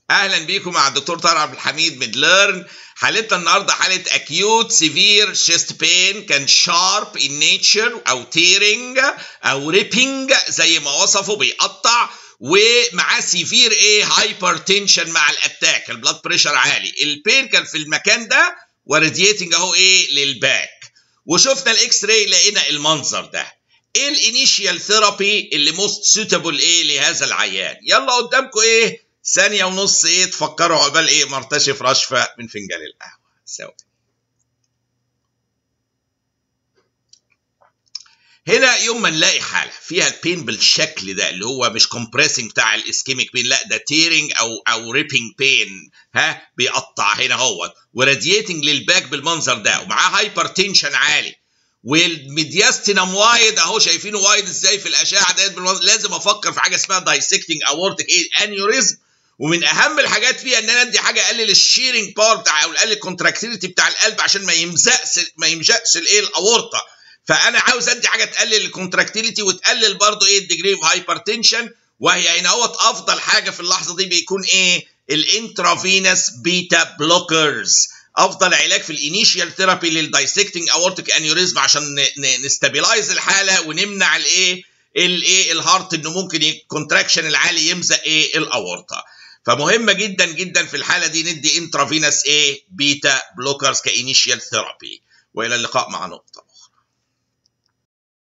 اهلا بيكم مع الدكتور طارق عبد الحميد ميدليرن حالتنا النهارده حاله acute severe chest pain كان sharp in nature او tearing او ripping زي ما وصفه بيقطع ومعاه سيفير ايه هايبرتنشن مع الاتاك البلاد بريشر عالي البين كان في المكان ده وراديتنج اهو ايه للباك وشفنا الاكس راي لقينا المنظر ده ايه الانيشيال ثيرابي اللي موست سوتابل ايه لهذا العيان يلا قدامكم ايه ثانيه ونص ايه تفكروا عقبال ايه مرتشف رشفه من فنجان القهوه سوا هنا يوم ما نلاقي حاله فيها البين بالشكل ده اللي هو مش كومبريسنج بتاع الاسكيميك بين لا ده تيرنج او او ريبنج بين ها بيقطع هنا اهوت وراديتنج للباك بالمنظر ده ومعاه هايبر تنشن عالي والميدياستينم وايد اهو شايفينه وايد ازاي في الاشعه ديت لازم افكر في حاجه اسمها دايسكتنج اورتيك ايه انيوريزم ومن اهم الحاجات فيها ان انا ادي حاجه اقلل الشيرنج باور بتاع او اقلل الكونتراكتيليتي بتاع القلب عشان ما يمزقش ما يمزقش الايه الاورطه فانا عاوز ادي حاجه تقلل الكونتراكتيليتي وتقلل برضو ايه الديجري اوف هايبرتنشن وهي هنا اهوت افضل حاجه في اللحظه دي بيكون ايه الانترافينس بيتا بلوكرز افضل علاج في الانيشيال ثيرابي للدايسكتنج اورتيك انيوريزم عشان نستابلايز الحاله ونمنع الايه الايه الهارت انه ممكن الكونتراكشن العالي يمزق ايه الاورطه فمهمه جدا جدا في الحاله دي ندي انترافينس ايه بيتا بلوكرز كانيشيال ثيرابي والى اللقاء مع نقطه